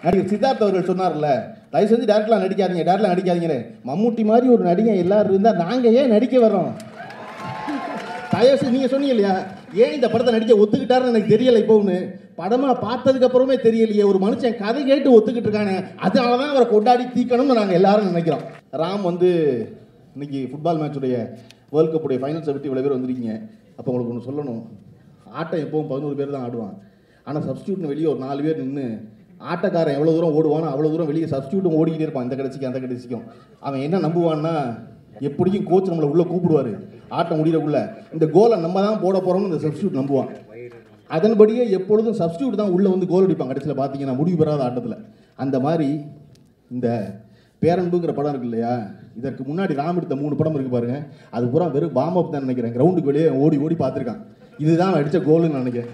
நடிகர் சித்தார்த் அவர்கள் சொன்னார்ல தயவு செஞ்சு டேரக்ட்லாம் நடிக்காதீங்க டேரக்ட்லாம் நடிக்காதீங்கன்னு மம்முட்டி மாதிரி ஒரு நடிகை எல்லாரும் இருந்தால் நாங்கள் ஏன் நடிக்க வர்றோம் தயவு செஞ்சு நீங்கள் சொன்னீங்க இல்லையா ஏன் இந்த படத்தை நடிக்க ஒத்துக்கிட்டாருன்னு எனக்கு தெரியல இப்போன்னு படமாக பார்த்ததுக்கு அப்புறமே தெரியலையே ஒரு மனுஷன் கதை கேட்டு ஒத்துக்கிட்டு இருக்கானே அதனால தான் அவரை கொண்டாடி தீக்கணும்னு நாங்கள் எல்லாரும் நினைக்கிறோம் ராம் வந்து இன்னைக்கு ஃபுட்பால் மேட்சுடைய வேர்ல்ட் கப்புடைய ஃபைனல்ஸை விட்டு இவ்வளோ பேர் வந்திருக்கீங்க அப்போ உங்களுக்கு ஒன்று சொல்லணும் ஆட்டம் எப்பவும் பதினோரு பேர் தான் ஆடுவான் ஆனால் சப்ஸ்டியூட்னு வெளியே ஒரு நாலு பேர் நின்று ஆட்டக்காரன் எவ்வளோ தூரம் ஓடுவானோ அவ்வளோ தூரம் வெளியே சப்ஸ்டியூட்டும் ஓடிக்கிட்டே இருப்பான் இந்த கடைசிக்கு அந்த கடைசிக்கும் அவன் என்ன நம்புவான்னா எப்படியும் கோச் நம்மளை உள்ளே கூப்பிடுவார் ஆட்டம் முடியறக்குள்ள இந்த கோலை நம்ம தான் போட போகிறோம்னு இந்த சப்ஸ்டியூட் நம்புவான் அதன்படியே எப்பொழுதும் சப்ஸ்டியூட் தான் உள்ளே வந்து கோல் அடிப்பாங்க கடைசியில் பார்த்தீங்கன்னா முடிவு பெறாத ஆட்டத்தில் அந்த மாதிரி இந்த பேரன்புங்கிற படம் இருக்கு இல்லையா இதற்கு முன்னாடி ராம் எடுத்த மூணு படம் இருக்கு பாருங்க அது பூரா வெறும் வார்ம் அப் தான் நினைக்கிறேன் கிரவுண்டுக்கு வெளியே ஓடி ஓடி பார்த்துருக்கான் இதுதான் அவன் அடித்த கோல்னு நினைக்கிறேன்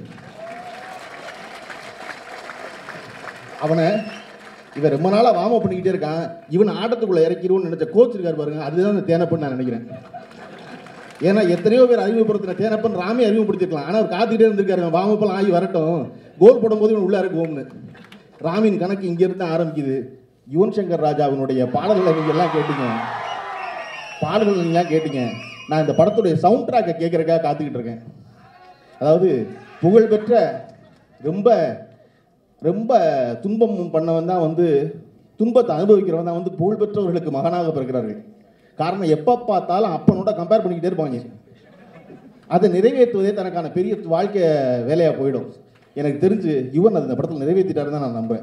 அவனை இவன் ரொம்ப நாளாக வார்ம் அப் பண்ணிக்கிட்டே இருக்கான் இவன் ஆட்டத்துக்குள்ளே இறக்கிடுவோம்னு நினைச்ச கோச் இருக்கார் பாருங்க அதுதான் அந்த தேனப்பன்னு நான் நினைக்கிறேன் ஏன்னா எத்தனையோ பேர் அறிமுகப்படுத்தின தேனப்பன் ராமே அறிமுகப்படுத்திருக்கலாம் ஆனால் அவர் காத்துக்கிட்டே இருந்திருக்காரு வார்ம் அப்லாம் ஆகி வரட்டும் கோல் போடும்போது இவன் உள்ளே இருக்குவோம்னு ராமின் கணக்கு இங்கேருந்து தான் ஆரம்பிக்குது யுவன் சங்கர் ராஜாவினுடைய பாடல்களை நீங்கள் எல்லாம் கேட்டீங்க பாடல்கள் நீங்களாம் கேட்டீங்க நான் இந்த படத்துடைய சவுண்ட் ட்ராக்கை கேட்குறக்காக காத்துக்கிட்டு இருக்கேன் அதாவது புகழ்பெற்ற ரொம்ப ரொம்ப துன்பம் பண்ணவன் தான் வந்து துன்பத்தை அனுபவிக்கிறவன் தான் வந்து புகழ்பெற்றவர்களுக்கு மகனாக பிறக்கிறார்கள் காரணம் எப்போ பார்த்தாலும் அப்பனோட கம்பேர் பண்ணிக்கிட்டே இருப்பாங்க அதை நிறைவேற்றுவதே தனக்கான பெரிய வாழ்க்கை வேலையாக போயிடும் எனக்கு தெரிஞ்சு யுவன் அது இந்த படத்தில் நிறைவேற்றிட்டாருன்னு தான் நான் நம்புகிறேன்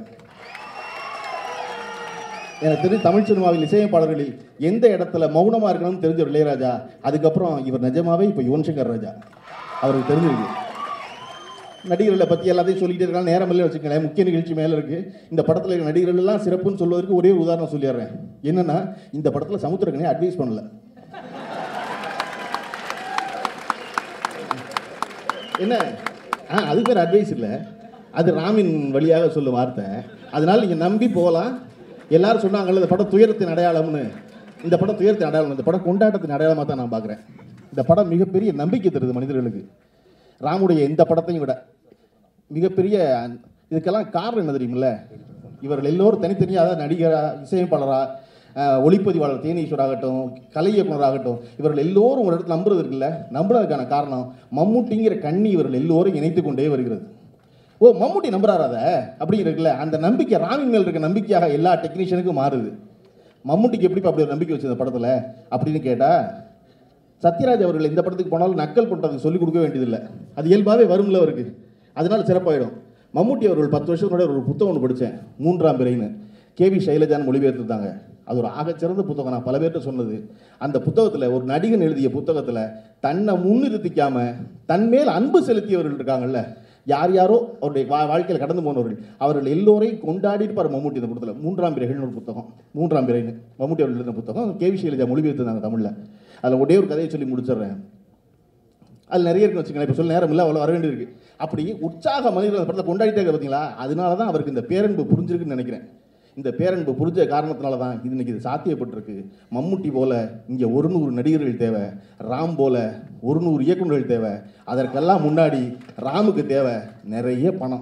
எனக்கு தெரிஞ்சு தமிழ் சினிமாவில் இசையமைப்பாளர்களில் எந்த இடத்துல மௌனமாக இருக்கணும்னு தெரிஞ்ச ஒரு இளையராஜா அதுக்கப்புறம் இவர் நிஜமாவே இப்போ யுவன் சங்கர் ராஜா அவருக்கு தெரிஞ்சிருக்கு நடிகர்களை பற்றி எல்லாத்தையும் சொல்லிக்கிட்டே இருக்காங்க நேரம் இல்லை வச்சுக்கங்களேன் முக்கிய நிகழ்ச்சி மேலே இருக்குது இந்த படத்தில் இருக்கிற நடிகர்கள் எல்லாம் சிறப்புன்னு சொல்வதற்கு ஒரே ஒரு உதாரணம் சொல்லிடுறேன் என்னன்னா இந்த படத்தில் சமுத்திரக்கனே அட்வைஸ் பண்ணல என்ன ஆ அது பேர் அட்வைஸ் இல்லை அது ராமின் வழியாக சொல்லும் வார்த்தை அதனால நீங்கள் நம்பி போகலாம் எல்லாரும் சொன்னாங்கல்ல இந்த படம் துயரத்தின் அடையாளம்னு இந்த படம் துயரத்தின் அடையாளம் இந்த படம் கொண்டாட்டத்தின் அடையாளமாக தான் நான் பார்க்குறேன் இந்த படம் மிகப்பெரிய நம்பிக்கை தருது மனிதர்களுக்கு ராமுடைய எந்த படத்தையும் விட மிகப்பெரிய இதுக்கெல்லாம் காரணம் என்ன தெரியுமில்ல இவர்கள் எல்லோரும் தனித்தனியாக அதாவது நடிகரா இசையமைப்பாளரா அஹ், ஒளிப்பதிவாளர் தேனீஸ்வர் ஆகட்டும் கலை இயக்குனர் ஆகட்டும் இவர்கள் எல்லோரும் ஒரு இடத்துல நம்புறது இருக்குல்ல நம்புறதுக்கான காரணம் மம்முட்டிங்கிற கண்ணி இவர்கள் எல்லோரும் இணைத்து கொண்டே வருகிறது ஓ மம்முட்டி நம்புறாரு அதை அப்படிங்கிறதுல அந்த நம்பிக்கை ராமின் மேல் இருக்க நம்பிக்கையாக எல்லா டெக்னீஷியனுக்கும் மாறுது மம்முட்டிக்கு எப்படி அப்படி ஒரு நம்பிக்கை வச்சு இந்த படத்தில் அப்படின்னு கேட்டால் சத்யராஜ் அவர்கள் இந்த படத்துக்கு போனாலும் நக்கல் பண்ணுறதுக்கு சொல்லிக் கொடுக்க வேண்டியதில்லை அது இயல்பாகவே வரும்ல அவருக்கு அதனால சிறப்பாயிடும் மம்முட்டி அவர்கள் பத்து வருஷத்துக்கு முன்னாடி ஒரு புத்தகம் ஒன்று படித்தேன் மூன்றாம் பிறைன்னு கேவி சைலஜான் மொழிபெயர்த்துருந்தாங்க அது ஒரு ஆகச்சிறந்த புத்தகம் நான் பல பேர்கிட்ட சொன்னது அந்த புத்தகத்தில் ஒரு நடிகன் எழுதிய புத்தகத்தில் தன்னை முன்னிறுத்திக்காம தன் மேல் அன்பு செலுத்தியவர்கள் இருக்காங்கல்ல யார் யாரோ அவருடைய வா வாழ்க்கையில் கடந்து போனவர்கள் அவர்கள் எல்லோரையும் கொண்டாடிட்டு மம்முட்டி இந்த புத்தகத்தில் மூன்றாம் பிறைகள்னு ஒரு புத்தகம் மூன்றாம் பிறைன்னு மம்முட்டி அவர்கள் எழுதின புத்தகம் கேவி சைலஜா மொழிபெயர்த்துருந்தாங்க தமிழில் அதில் ஒரே ஒரு கதையை சொல்லி முடிச்சிடுறேன் அதில் நிறைய இருக்குன்னு வச்சுக்கோங்களேன் இப்போ சொல்ல நேரம் இல்லை அவ்வளோ வர வேண்டியிருக்கு அப்படி உற்சாக மனிதர்கள் அந்த படத்தை கொண்டாடிட்டே இருக்க பார்த்தீங்களா அதனால தான் அவருக்கு இந்த பேரன்பு புரிஞ்சிருக்குன்னு நினைக்கிறேன் இந்த பேரன்பு புரிஞ்ச காரணத்தினால தான் இது இன்னைக்கு இது சாத்தியப்பட்டிருக்கு மம்முட்டி போல இங்கே ஒரு நூறு நடிகர்கள் தேவை ராம் போல ஒரு நூறு இயக்குநர்கள் தேவை அதற்கெல்லாம் முன்னாடி ராமுக்கு தேவை நிறைய பணம்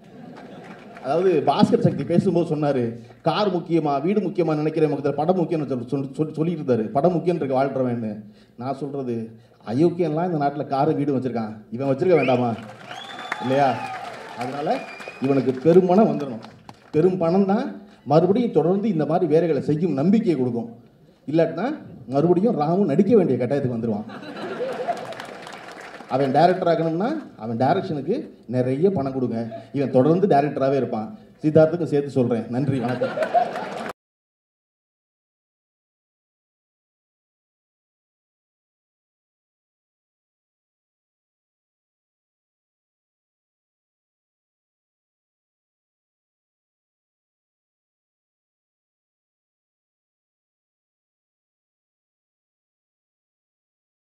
அதாவது பாஸ்கர் சக்தி பேசும்போது சொன்னார் கார் முக்கியமா வீடு முக்கியமா நினைக்கிற மக்கள் படம் முக்கியம்னு சொல்லி சொல்லி சொல்லி சொல்லிட்டு இருந்தாரு படம் முக்கியம் இருக்க வாழ்றவன்னு நான் சொல்றது அயோக்கியன்லாம் இந்த நாட்டில் காரு வீடு வச்சிருக்கான் இவன் வச்சிருக்க வேண்டாமா இல்லையா அதனால இவனுக்கு பெரும்பணம் வந்துடணும் பெரும் பணம் தான் மறுபடியும் தொடர்ந்து இந்த மாதிரி வேலைகளை செய்யும் நம்பிக்கையை கொடுக்கும் இல்லாட்டினா மறுபடியும் ராமும் நடிக்க வேண்டிய கட்டாயத்துக்கு வந்துடுவான் அவன் டைரக்டர் ஆகணும்னா அவன் டைரக்ஷனுக்கு நிறைய பணம் கொடுங்க இவன் தொடர்ந்து டைரக்டராகவே இருப்பான் சித்தார்த்துக்கும் சேர்த்து சொல்கிறேன் நன்றி வணக்கம்